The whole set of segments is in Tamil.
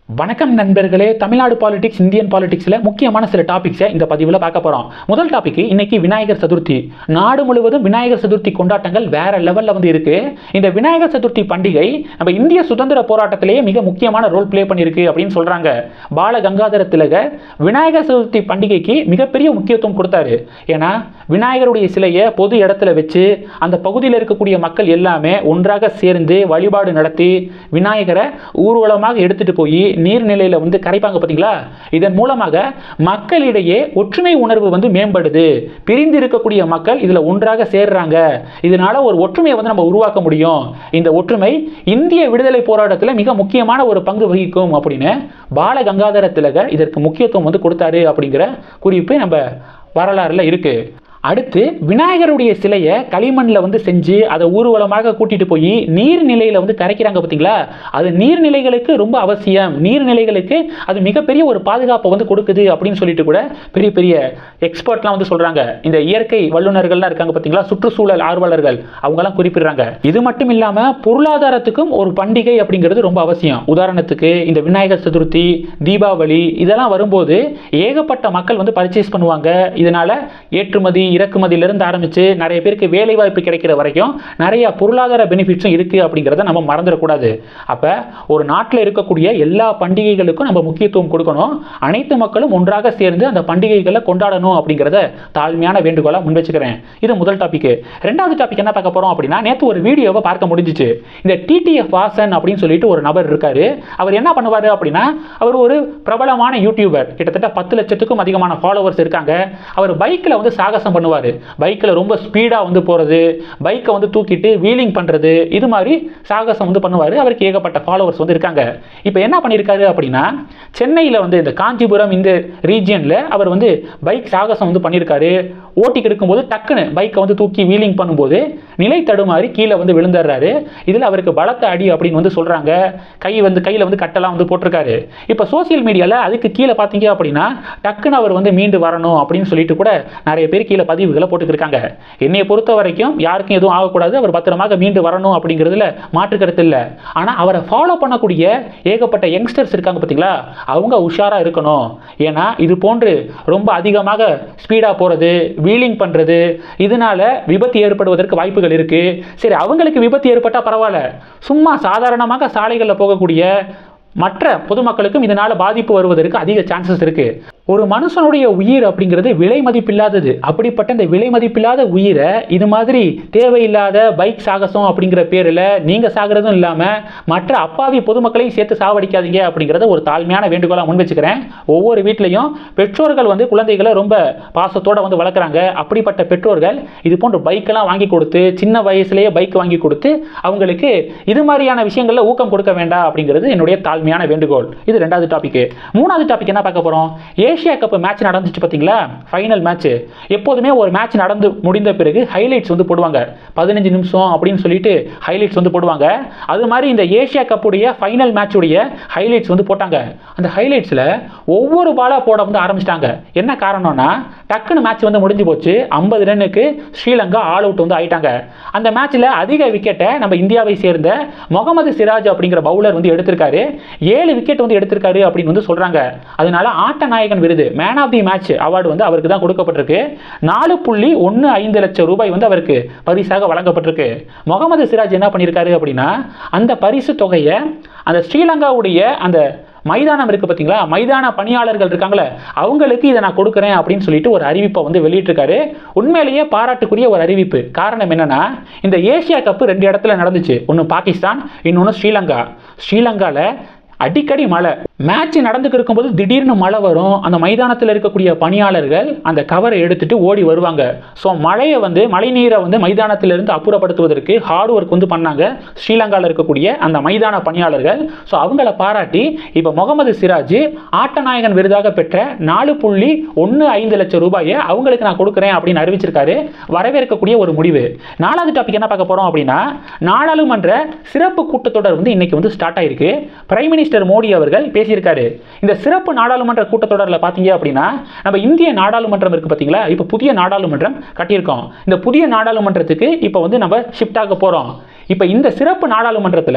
வணக்கம் நண்பர்களே தமிழ்நாடு பாலிடிக்ஸ் இந்தியன் பாலிடிக்ஸில் முக்கியமான சில டாபிக்ஸை இந்த பதிவில் பார்க்க போகிறோம் முதல் டாபிக் இன்னைக்கு விநாயகர் சதுர்த்தி நாடு முழுவதும் விநாயகர் சதுர்த்தி கொண்டாட்டங்கள் வேற லெவலில் வந்து இருக்கு இந்த விநாயகர் சதுர்த்தி பண்டிகை நம்ம இந்திய சுதந்திர போராட்டத்திலேயே மிக முக்கியமான ரோல் ப்ளே பண்ணியிருக்கு அப்படின்னு சொல்றாங்க பால கங்காதர திலகர் விநாயகர் சதுர்த்தி பண்டிகைக்கு மிகப்பெரிய முக்கியத்துவம் கொடுத்தாரு ஏன்னா விநாயகருடைய சிலையை பொது இடத்துல வச்சு அந்த பகுதியில் இருக்கக்கூடிய மக்கள் எல்லாமே ஒன்றாக சேர்ந்து வழிபாடு நடத்தி விநாயகரை ஊர்வலமாக எடுத்துட்டு போய் நீர்நிலையில் வந்து கரைப்பாங்க பார்த்தீங்களா இதன் மூலமாக மக்களிடையே ஒற்றுமை உணர்வு வந்து மேம்படுது பிரிந்து இருக்கக்கூடிய மக்கள் இதில் ஒன்றாக சேர்றாங்க இதனால ஒரு ஒற்றுமையை வந்து நம்ம உருவாக்க முடியும் இந்த ஒற்றுமை இந்திய விடுதலை போராட்டத்தில் மிக முக்கியமான ஒரு பங்கு வகிக்கும் அப்படின்னு பால கங்காதர திலகர் இதற்கு முக்கியத்துவம் வந்து கொடுத்தாரு அப்படிங்கிற குறிப்பு நம்ம வரலாறுல இருக்கு அடுத்து விநாயகருடைய சிலையை களிமண்ணில் வந்து செஞ்சு அதை ஊர்வலமாக கூட்டிட்டு போய் நீர்நிலையில் வந்து கரைக்கிறாங்க பார்த்தீங்களா அது நீர்நிலைகளுக்கு ரொம்ப அவசியம் நீர்நிலைகளுக்கு அது மிகப்பெரிய ஒரு பாதுகாப்பை வந்து கொடுக்குது அப்படின்னு சொல்லிட்டு கூட பெரிய பெரிய எக்ஸ்பர்ட்லாம் வந்து சொல்றாங்க இந்த இயற்கை வல்லுநர்கள்லாம் இருக்காங்க பார்த்தீங்களா சுற்றுச்சூழல் ஆர்வலர்கள் அவங்கெல்லாம் குறிப்பிடுறாங்க இது மட்டும் இல்லாமல் பொருளாதாரத்துக்கும் ஒரு பண்டிகை அப்படிங்கிறது ரொம்ப அவசியம் உதாரணத்துக்கு இந்த விநாயகர் சதுர்த்தி தீபாவளி இதெல்லாம் வரும்போது ஏகப்பட்ட மக்கள் வந்து பர்ச்சேஸ் பண்ணுவாங்க இதனால ஏற்றுமதி இறக்குமதியிலிருந்து ஆரம்பித்து நிறைய பேருக்கு வேலை வாய்ப்பு கிடைக்கிற வரைக்கும் நிறைய பொருளாதார பெனிஃபிட்ஸும் இருக்குது அப்படிங்கிறத நம்ம மறந்துடக்கூடாது அப்போ ஒரு நாட்டில் இருக்கக்கூடிய எல்லா பண்டிகைகளுக்கும் நம்ம முக்கியத்துவம் கொடுக்கணும் அனைத்து மக்களும் ஒன்றாக சேர்ந்து அந்த பண்டிகைகளை கொண்டாடணும் அப்படிங்கிறத தாழ்மையான வேண்டுகோளாக முன் வச்சுக்கிறேன் இது முதல் டாபிக் ரெண்டாவது டாபிக் என்ன பார்க்க போகிறோம் அப்படின்னா நேற்று ஒரு வீடியோவை பார்க்க முடிஞ்சிச்சு இந்த டிடிஎஃப் வாசன் அப்படின்னு சொல்லிட்டு ஒரு நபர் இருக்காரு அவர் என்ன பண்ணுவார் அப்படின்னா அவர் ஒரு பிரபலமான யூடியூபர் கிட்டத்தட்ட பத்து லட்சத்துக்கும் அதிகமான ஃபாலோவர்ஸ் இருக்காங்க அவர் பைக்கில் வந்து சாகசம் பண்ணுவார் பைக்கில் ரொம்ப ஸ்பீடாக வந்து போகிறது பைக்கை வந்து தூக்கிட்டு வீலிங் பண்ணுறது இது மாதிரி சாகசம் வந்து பண்ணுவார் அவருக்கு ஏகப்பட்ட ஃபாலோவர்ஸ் வந்து இருக்காங்க இப்போ என்ன பண்ணியிருக்காரு அப்படின்னா சென்னையில் வந்து இந்த காஞ்சிபுரம் இந்த ரீஜியனில் அவர் வந்து பைக் சாகசம் வந்து பண்ணியிருக்காரு ஓட்டிக்கு இருக்கும்போது டக்குன்னு பைக்கை வந்து தூக்கி வீலிங் பண்ணும்போது நிலை தடுமாறி கீழே வந்து விழுந்துடுறாரு இதில் அவருக்கு பலத்த அடி அப்படின்னு வந்து சொல்கிறாங்க கை வந்து கையில் வந்து கட்டெல்லாம் வந்து போட்டிருக்காரு இப்போ சோசியல் மீடியாவில் அதுக்கு கீழே பார்த்தீங்க அப்படின்னா டக்குன்னு அவர் வந்து மீண்டு வரணும் அப்படின்னு சொல்லிட்டு கூட நிறைய பேர் கீழே பதிவுகளை போட்டுக்கிருக்காங்க என்னைய பொறுத்த வரைக்கும் யாருக்கும் எதுவும் ஆகக்கூடாது அவர் பத்திரமாக மீண்டு வரணும் அப்படிங்கிறதுல மாற்று கருத்து இல்லை ஆனால் அவரை ஃபாலோ பண்ணக்கூடிய ஏகப்பட்ட யங்ஸ்டர்ஸ் இருக்காங்க பார்த்தீங்களா அவங்க உஷாராக இருக்கணும் ஏன்னா இது போன்று ரொம்ப அதிகமாக ஸ்பீடாக போகிறது வீலிங் பண்ணுறது இதனால விபத்து ஏற்படுவதற்கு வாய்ப்புகள் இருக்குது சரி அவங்களுக்கு விபத்து ஏற்பட்டால் பரவாயில்ல சும்மா சாதாரணமாக சாலைகளில் போகக்கூடிய மற்ற பொதுமக்களுக்கும் இதனால் பாதிப்பு வருவதற்கு அதிக சான்சஸ் இருக்குது ஒரு மனுஷனுடைய உயிர் அப்படிங்கிறது விலை மதிப்பில்லாதது அப்படிப்பட்ட இந்த விலை மதிப்பில்லாத உயிரை இது மாதிரி தேவையில்லாத பைக் சாகசம் அப்படிங்கிற பேரில் நீங்கள் சாகிறதும் இல்லாமல் மற்ற அப்பாவி பொதுமக்களையும் சேர்த்து சாவடிக்காதீங்க அப்படிங்கிறத ஒரு தாழ்மையான வேண்டுகோளாக முன் வச்சுக்கிறேன் ஒவ்வொரு வீட்லையும் பெற்றோர்கள் வந்து குழந்தைகளை ரொம்ப பாசத்தோடு வந்து வளர்க்குறாங்க அப்படிப்பட்ட பெற்றோர்கள் இது போன்ற பைக்கெல்லாம் வாங்கி கொடுத்து சின்ன வயசுலேயே பைக் வாங்கி கொடுத்து அவங்களுக்கு இது மாதிரியான விஷயங்களில் ஊக்கம் கொடுக்க வேண்டாம் அப்படிங்கிறது என்னுடைய தாழ்மையான வேண்டுகோள் இது ரெண்டாவது டாபிக் மூணாவது டாபிக் என்ன பார்க்க போகிறோம் ஏஷியா கப் மேட்ச் நடந்துச்சு பார்த்தீங்களா ஃபைனல் மேட்ச் எப்போதுமே ஒரு மேட்ச் நடந்து முடிந்த பிறகு ஹைலைட்ஸ் வந்து போடுவாங்க பதினஞ்சு நிமிஷம் அப்படின்னு சொல்லிட்டு ஹைலைட்ஸ் வந்து போடுவாங்க அது மாதிரி இந்த ஏஷியா கப்புடைய ஃபைனல் மேட்சுடைய ஹைலைட்ஸ் வந்து போட்டாங்க அந்த ஹைலைட்ஸில் ஒவ்வொரு பாலாக போட வந்து ஆரம்பிச்சிட்டாங்க என்ன காரணம்னா டக்குன்னு மேட்ச் வந்து முடிஞ்சு போச்சு ஐம்பது ரன்னுக்கு ஸ்ரீலங்கா ஆல் அவுட் வந்து ஆயிட்டாங்க அந்த மேட்ச்சில் அதிக விக்கெட்டை நம்ம இந்தியாவை சேர்ந்த முகமது சிராஜ் அப்படிங்கிற பவுலர் வந்து எடுத்திருக்காரு ஏழு விக்கெட் வந்து எடுத்திருக்காரு அப்படின்னு வந்து சொல்கிறாங்க அதனால ஆட்ட நாயகன் விருது man of the match award வந்து அவருக்கு தான் கொடுக்கப்பட்டிருக்கு நாலு புள்ளி ஒன்று ஐந்து லட்சம் ரூபாய் வந்து அவருக்கு பரிசாக வழங்கப்பட்டிருக்கு முகமது சிராஜ் என்ன பண்ணியிருக்காரு அப்படின்னா அந்த பரிசு தொகையை அந்த ஸ்ரீலங்காவுடைய அந்த மைதானம் இருக்குது பார்த்தீங்களா மைதான பணியாளர்கள் இருக்காங்களே அவங்களுக்கு இதை நான் கொடுக்குறேன் அப்படின்னு சொல்லிட்டு ஒரு அறிவிப்பை வந்து வெளியிட்டிருக்காரு உண்மையிலேயே பாராட்டுக்குரிய ஒரு அறிவிப்பு காரணம் என்னன்னா இந்த ஏசியா கப்பு ரெண்டு இடத்துல நடந்துச்சு ஒன்று பாகிஸ்தான் இன்னொன்று ஸ்ரீலங்கா ஸ்ரீலங்காவில் அடிக்கடி மழை மேட்ச் நடந்துக்கு இருக்கும்போது திடீர்னு மழை வரும் அந்த மைதானத்தில் இருக்கக்கூடிய பணியாளர்கள் அந்த கவரை எடுத்துட்டு ஓடி வருவாங்க ஸோ மழையை வந்து மழை நீரை வந்து மைதானத்திலிருந்து அப்புறப்படுத்துவதற்கு ஹார்ட் ஒர்க் வந்து பண்ணாங்க ஸ்ரீலங்காவில் இருக்கக்கூடிய அந்த மைதான பணியாளர்கள் ஸோ அவங்கள பாராட்டி இப்போ முகமது சிராஜ் ஆட்டநாயகன் விருதாக பெற்ற நாலு புள்ளி ஒன்று ஐந்து லட்சம் ரூபாயை அவங்களுக்கு நான் கொடுக்குறேன் அப்படின்னு அறிவிச்சிருக்காரு வரவேற்கக்கூடிய ஒரு முடிவு நாலாவது டாபிக் என்ன பார்க்க போகிறோம் அப்படின்னா நாடாளுமன்ற சிறப்பு கூட்டத்தொடர் வந்து இன்னைக்கு வந்து ஸ்டார்ட் ஆயிருக்கு பிரைம் மினிஸ்டர் மோடி அவர்கள் பேசியிருக்காரு இந்த சிறப்பு நாடாளுமன்ற கூட்டத்தொடரில் பார்த்தீங்க அப்படின்னா நம்ம இந்திய நாடாளுமன்றம் இருக்கு பார்த்தீங்களா இப்போ புதிய நாடாளுமன்றம் கட்டியிருக்கோம் இந்த புதிய நாடாளுமன்றத்துக்கு இப்போ வந்து நம்ம ஷிஃப்ட் ஆக போகிறோம் இப்போ இந்த சிறப்பு நாடாளுமன்றத்தில்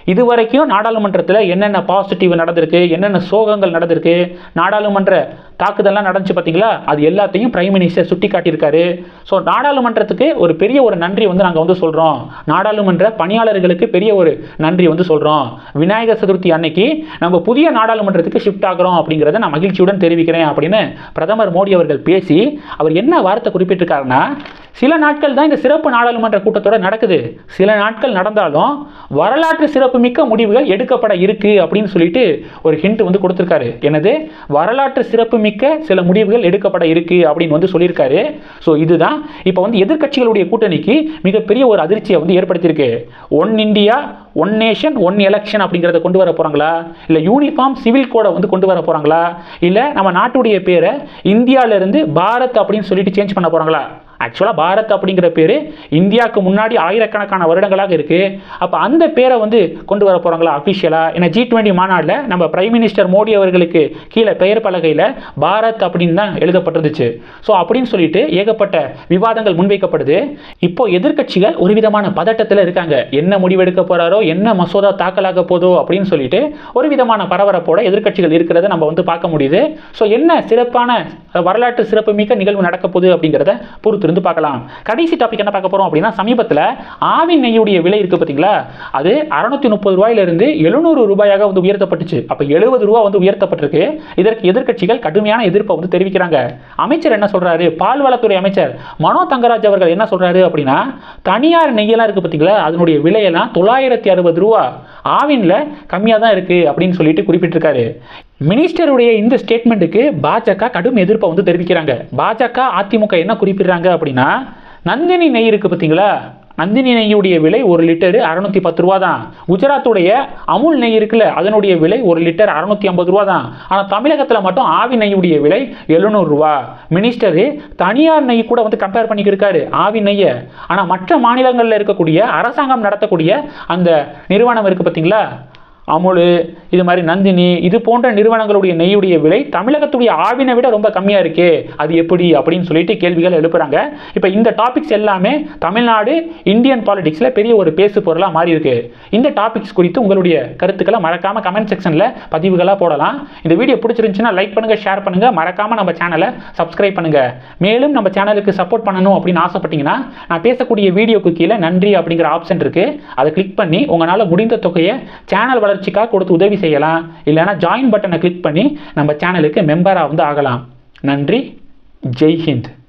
இதுவரைக்கும் நாடாளுமன்றத்தில் என்னென்ன பாசிட்டிவ் நடந்திருக்கு என்னென்ன சோகங்கள் நடந்திருக்கு நாடாளுமன்ற தாக்குதல்லாம் நடந்துச்சு பார்த்தீங்களா அது எல்லாத்தையும் பிரைம் மினிஸ்டர் சுட்டி காட்டியிருக்காரு ஸோ நாடாளுமன்றத்துக்கு ஒரு பெரிய ஒரு நன்றி வந்து நாங்கள் வந்து சொல்கிறோம் நாடாளுமன்ற பணியாளர்களுக்கு பெரிய ஒரு நன்றி வந்து சொல்கிறோம் விநாயகர் சதுர்த்தி அன்னைக்கு நம்ம புதிய நாடாளுமன்றத்துக்கு ஷிஃப்ட் ஆகிறோம் அப்படிங்கிறத நான் மகிழ்ச்சியுடன் தெரிவிக்கிறேன் அப்படின்னு பிரதமர் மோடி அவர்கள் பேசி அவர் என்ன வார்த்தை குறிப்பிட்டிருக்காருன்னா சில நாட்கள் தான் இந்த சிறப்பு நாடாளுமன்ற கூட்டத்தொடர் நடக்குது சில நாட்கள் நடந்தாலும் வரலாற்று சிறப்புமிக்க முடிவுகள் எடுக்கப்பட இருக்கு அப்படின்னு சொல்லிட்டு ஒரு ஹிண்ட் வந்து கொடுத்துருக்காரு எனது வரலாற்று சிறப்புமிக்க சில முடிவுகள் எடுக்கப்பட இருக்கு அப்படின்னு வந்து சொல்லியிருக்காரு ஸோ இதுதான் இப்போ வந்து எதிர்க்கட்சிகளுடைய கூட்டணிக்கு மிகப்பெரிய ஒரு அதிர்ச்சியை வந்து ஏற்படுத்தியிருக்கு one India one nation one election அப்படிங்கிறத கொண்டு வர போகிறாங்களா இல்லை யூனிஃபார்ம் சிவில் கோடை வந்து கொண்டு வர போகிறாங்களா இல்லை நம்ம நாட்டுடைய பேரை இந்தியாவிலேருந்து பாரத் அப்படின்னு சொல்லிட்டு சேஞ்ச் பண்ண போகிறாங்களா ஆக்சுவலாக பாரத் அப்படிங்கிற பேர் இந்தியாவுக்கு முன்னாடி ஆயிரக்கணக்கான வருடங்களாக இருக்குது அப்போ அந்த பேரை வந்து கொண்டு வர போகிறாங்களா அஃபிஷியலாக ஏன்னா ஜி டுவெண்ட்டி மாநாட்டில் நம்ம பிரைம் மினிஸ்டர் மோடி அவர்களுக்கு கீழே பெயர் பலகையில் பாரத் அப்படின்னு தான் எழுதப்பட்டிருந்துச்சு ஸோ அப்படின்னு சொல்லிட்டு ஏகப்பட்ட விவாதங்கள் முன்வைக்கப்படுது இப்போ எதிர்க்கட்சிகள் ஒரு விதமான பதட்டத்தில் இருக்காங்க என்ன முடிவெடுக்க போகிறாரோ என்ன மசோதா தாக்கலாக போதோ அப்படின்னு சொல்லிட்டு ஒரு விதமான பரபரப்போட எதிர்க்கட்சிகள் இருக்கிறத நம்ம வந்து பார்க்க முடியுது ஸோ என்ன சிறப்பான வரலாற்று சிறப்புமிக்க நிகழ்வு நடக்க போகுது அப்படிங்கிறத பொறுத்து இருந்து பார்க்கலாம் கடைசி டாபிக் என்ன பார்க்க போறோம் அப்படின்னா சமீபத்தில் ஆவின் நெய்யுடைய விலை இருக்கு பார்த்தீங்களா அது அறுநூத்தி முப்பது ரூபாயிலிருந்து எழுநூறு ரூபாயாக வந்து உயர்த்தப்பட்டுச்சு அப்போ எழுபது ரூபா வந்து உயர்த்தப்பட்டிருக்கு இதற்கு எதிர்க்கட்சிகள் கடுமையான எதிர்ப்பை வந்து தெரிவிக்கிறாங்க அமைச்சர் என்ன சொல்றாரு பால்வளத்துறை அமைச்சர் மனோ தங்கராஜ் அவர்கள் என்ன சொல்றாரு அப்படின்னா தனியார் நெய்யெல்லாம் இருக்கு பார்த்தீங்களா அதனுடைய விலையெல்லாம் தொள்ளாயிரத்தி அறுபது ரூபா ஆவின்ல கம்மியாக தான் இருக்கு அப்படின்னு சொல்லிட்டு குறிப்பிட்டிருக்காரு மினிஸ்டருடைய இந்த ஸ்டேட்மெண்ட்டுக்கு பாஜக கடும் எதிர்ப்பை வந்து தெரிவிக்கிறாங்க பாஜக அதிமுக என்ன குறிப்பிடுறாங்க அப்படின்னா நந்தினி நெய் இருக்கு பார்த்தீங்களா நந்தினி நெய்யுடைய விலை ஒரு லிட்டரு அறுநூத்தி பத்து ரூபா தான் குஜராத்துடைய அமுல் நெய் இருக்குல்ல அதனுடைய விலை ஒரு லிட்டர் அறுநூத்தி ஐம்பது ரூபா தான் ஆனால் தமிழகத்தில் மட்டும் ஆவி நெய்யுடைய விலை எழுநூறு ரூபா மினிஸ்டரு தனியார் நெய் கூட வந்து கம்பேர் பண்ணிக்கிருக்காரு ஆவி நெய்யை ஆனால் மற்ற மாநிலங்களில் இருக்கக்கூடிய அரசாங்கம் நடத்தக்கூடிய அந்த நிறுவனம் இருக்கு பார்த்தீங்களா அமுல் இது மாதிரி நந்தினி இது போன்ற நிறுவனங்களுடைய நெய்யுடைய விலை தமிழகத்துடைய ஆவினை விட ரொம்ப கம்மியாக இருக்கே அது எப்படி அப்படின்னு சொல்லிட்டு கேள்விகள் எழுப்புறாங்க இப்போ இந்த டாபிக்ஸ் எல்லாமே தமிழ்நாடு இந்தியன் பாலிடிக்ஸில் பெரிய ஒரு பேசு பொருளாக மாறி இருக்கு இந்த டாபிக்ஸ் குறித்து உங்களுடைய கருத்துக்களை மறக்காம கமெண்ட் செக்ஷனில் பதிவுகளாக போடலாம் இந்த வீடியோ பிடிச்சிருந்துச்சுன்னா லைக் பண்ணுங்க ஷேர் பண்ணுங்க மறக்காம நம்ம சேனலை சப்ஸ்கிரைப் பண்ணுங்க மேலும் நம்ம சேனலுக்கு சப்போர்ட் பண்ணணும் அப்படின்னு ஆசைப்பட்டீங்கன்னா நான் பேசக்கூடிய வீடியோக்கு கீழே நன்றி அப்படிங்கிற ஆப்ஷன் இருக்கு அதை கிளிக் பண்ணி உங்களால் முடிந்த தொகையை சேனல் வளர்ச்சிக்காக கொடுத்து உதவி செய்யலாம் இல்லைன்னா ஜாயின் பட்டனை கிளிக் பண்ணி நம்ம சேனலுக்கு மெம்பராக வந்து ஆகலாம் நன்றி ஜெய் ஹிந்த்